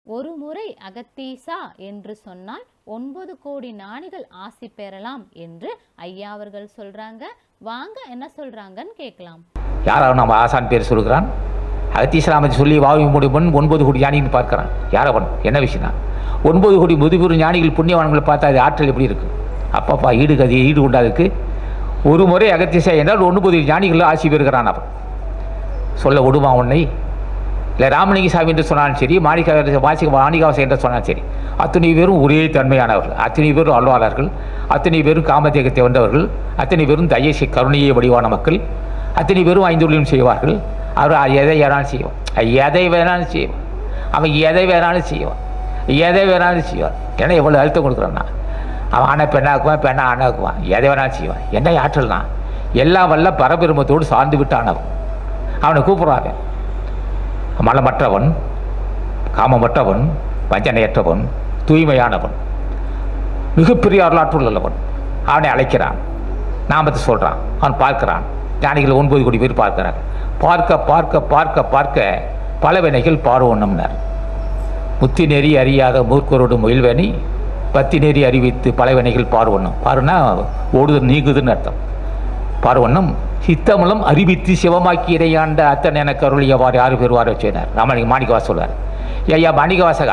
ஒரு முறை அகத்தீசா என்று சொன்னால் ஒன்பது கோடி ஞானிகள் ஆசி பெறலாம் என்று ஐயா அவர்கள் சொல்றாங்க வாங்க என்ன சொல்றாங்கன்னு கேட்கலாம் யாராவது நம்ம ஆசான் பேர் சொல்லுகிறான் அகத்தீஸ்வராமத்தை சொல்லி வாவி முடிவன் ஒன்பது கோடி ஞானின்னு பார்க்குறான் யாரவன் என்ன விஷயம்னா ஒன்பது கோடி முதுபெரு ஞானிகள் புண்ணியவான்களை பார்த்தா அது ஆற்றல் எப்படி இருக்கு அப்பப்பா ஈடு கதி ஈடு உண்டாதுக்கு ஒரு முறை அகத்தீசா என்றால் ஒன்பது ஞானிகள் ஆசி பெறுகிறான் அவன் சொல்ல விடுமா உன்னை இல்லை ராமலிங்க சாமி என்று சொன்னாலும் சரி மாணிக்க வாசிக்க மாணிகாவாசம் என்று சொன்னாலும் சரி அத்தனை பேரும் ஒரே தன்மையானவர்கள் அத்தனை பேரும் அல்வாளர்கள் அத்தனை பேரும் காமதேகத்தை வந்தவர்கள் அத்தனை பேரும் தயசி கருணையை வடிவான மக்கள் அத்தனை பேரும் ஐந்தொழிலும் செய்வார்கள் அவர் எதை வேணாலும் செய்வான் எதை வேணாலும் செய்வான் அவன் எதை வேணாலும் செய்வான் எதை வேணாலும் செய்வான் ஏன்னா எவ்வளோ அழுத்தம் கொடுக்குறான்னா அவன் ஆனை பெண்ணாக்குவான் பெண்ணை ஆணாக்குவான் எதை வேணாலும் செய்வான் என்ன ஆற்றல்னா எல்லா வல்ல பரபெருமத்தோடு சார்ந்து விட்டானவன் அவனை கூப்பிடுறாங்க மலமற்றவன் காமமற்றவன் வஞ்சனையற்றவன் தூய்மையானவன் மிகப்பெரிய வரலாற்று உள்ளவன் அவனை அழைக்கிறான் நாமத்தை சொல்கிறான் அவன் பார்க்கிறான் ஞானிகள் ஒன்பது கோடி பேர் பார்க்கிறாங்க பார்க்க பார்க்க பார்க்க பார்க்க பலவினைகள் பார்வண்ணம்னார் முத்தி நெறி அறியாத மூர்க்கரோடு முயல்வனி பத்தி நெறி அறிவித்து பலவினைகள் பார்வண்ணம் பாருன்னா ஓடுதல் நீங்குதுன்னு அர்த்தம் பார்வண்ணம் சித்தமலம் அறிவித்து சிவமாக்கி இறையாண்ட அத்தன் எனக்கு அருளியவாறு யாரு பெறுவார் வச்சுனார் ராமலிங்க மாணிக்கவாச சொல்வார் ஐயா மாணிக்கவாசகா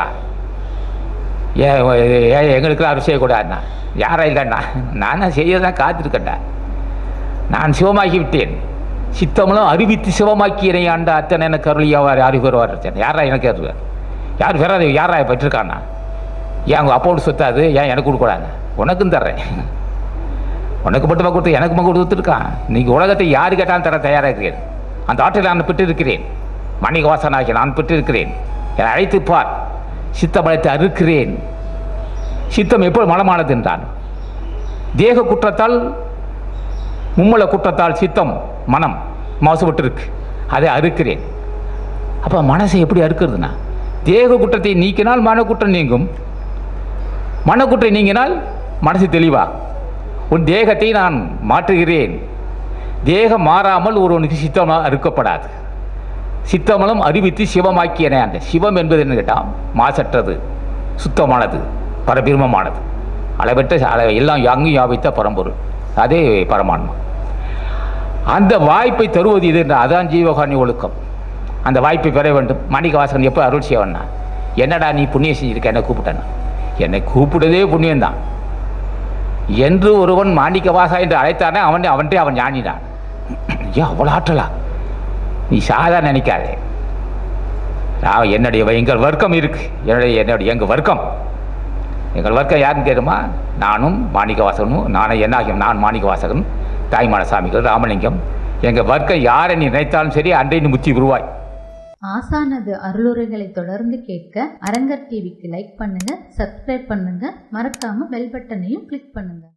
ஏ ஏ எங்களுக்கெல்லாம் அருள் செய்யக்கூடாதுண்ணா யாரா இல்லைண்ணா நான் செய்ய தான் காத்திருக்கேன்டா நான் சிவமாகி விட்டேன் சித்தமலம் அறிவித்து சிவமாக்கி இறையாண்ட அத்தன் எனக்கு அருளியவாறு யாரு பெறுவார் வச்சேன் யாரா எனக்கு அருள்வார் யார் பெறாது யாரா பெற்றிருக்காண்ணா ஏன் அவங்க அப்போடு சொத்தாது ஏன் எனக்கு கொடுக்கூடாது உனக்கும் தர்றேன் உனக்கு மட்டுமா கொடுத்து எனக்கு மட்டும் கொடுத்துருக்கான் நீங்கள் உலகத்தை யாரு கேட்டாலும் தர தயாராக இருக்கிறேன் அந்த ஆற்றில் நான் பெற்றிருக்கிறேன் மணிகவாசனாகி நான் பெற்றிருக்கிறேன் என்னை அழைத்து பார் சித்த மலத்தை அறுக்கிறேன் சித்தம் எப்போது மலமானது என்றான் தேக குற்றத்தால் மும்மல குற்றத்தால் சித்தம் மனம் மாசுபட்டிருக்கு அதை அறுக்கிறேன் அப்போ மனசை எப்படி அறுக்கிறதுனா தேக குற்றத்தை நீக்கினால் மனக்குற்றம் நீங்கும் மனக்குற்றை நீங்கினால் மனசு தெளிவா உன் தேகத்தை நான் மாற்றுகிறேன் தேகம் மாறாமல் ஒருவனுக்கு சித்தம் அறுக்கப்படாது சித்தமலம் அறிவித்து சிவமாக்கியன அந்த சிவம் என்பது என்ன கேட்டால் மாசற்றது சுத்தமானது பரபிரமமானது அளவற்ற அள- எல்லாம் அங்கும் யாபித்த பரம்பொருள் அதே பரமான்மா அந்த வாய்ப்பை தருவது இது என்ற அதான் ஜீவகாரணி ஒழுக்கம் அந்த வாய்ப்பை பெற வேண்டும் மாணிக்கவாசகன் எப்போ அருள் செய்வன்னா என்னடா நீ புண்ணியம் செஞ்சிருக்க என்னை கூப்பிட்டேன்னா என்னை கூப்பிட்டதே புண்ணியம்தான் என்று ஒருவன் மாணிக்கவாசா என்று அழைத்தானே அவன் அவன்கிட்ட அவன் ஞானினான் ஏன் அவ்வளோ ஆற்றலா நீ சாதாரண நினைக்காதே நான் என்னுடைய எங்கள் வர்க்கம் இருக்கு என்னுடைய என்னுடைய எங்கள் வர்க்கம் எங்கள் வர்க்கம் யாருன்னு கேளுமா நானும் மாணிக்கவாசகனும் நானும் என்னாகியும் நான் மாணிக்கவாசகன் தாய்மான சாமிகள் ராமலிங்கம் எங்கள் வர்க்கம் யாரை நீ நினைத்தாலும் சரி அன்றை நீ முத்தி உருவாய் ஆசானது அருளுரைகளை தொடர்ந்து கேட்க அரங்கர் டிவிக்கு லைக் பண்ணுங்க சப்ஸ்கிரைப் பண்ணுங்க மறக்காம பெல் பட்டனையும் கிளிக் பண்ணுங்க